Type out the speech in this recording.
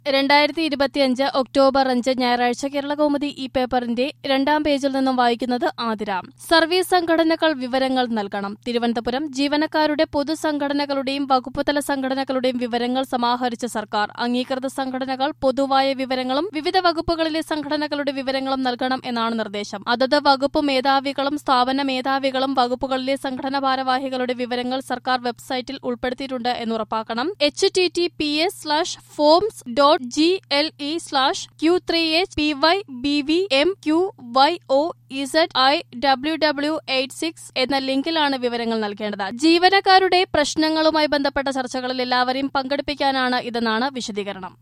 രണ്ടായിരത്തി ഇരുപത്തിയഞ്ച് ഒക്ടോബർ അഞ്ച് ഞായറാഴ്ച കേരളകൗമുദി ഈ പേപ്പറിന്റെ രണ്ടാം പേജിൽ നിന്നും വായിക്കുന്നത് ആതിര സർവീസ് സംഘടനകൾ വിവരങ്ങൾ നൽകണം തിരുവനന്തപുരം ജീവനക്കാരുടെ പൊതുസംഘടനകളുടെയും വകുപ്പുതല സംഘടനകളുടെയും വിവരങ്ങൾ സമാഹരിച്ച സർക്കാർ അംഗീകൃത സംഘടനകൾ പൊതുവായ വിവരങ്ങളും വിവിധ വകുപ്പുകളിലെ സംഘടനകളുടെ വിവരങ്ങളും നൽകണം എന്നാണ് നിർദ്ദേശം അതത് വകുപ്പ് മേധാവികളും സ്ഥാപന മേധാവികളും വകുപ്പുകളിലെ സംഘടനാ ഭാരവാഹികളുടെ വിവരങ്ങൾ സർക്കാർ വെബ്സൈറ്റിൽ ഉൾപ്പെടുത്തിയിട്ടുണ്ട് എന്ന് ഉറപ്പാക്കണം H T T P S slash forms dot G L E slash Q three H P Y B V M Q Y O Z I W W eight six എന്ന ലിങ്കിലാണ് വിവരങ്ങൾ നൽകേണ്ടത് ജീവനക്കാരുടെ പ്രശ്നങ്ങളുമായി ബന്ധപ്പെട്ട ചർച്ചകളിൽ എല്ലാവരെയും പങ്കെടുപ്പിക്കാനാണ് ഇതെന്നാണ് വിശദീകരണം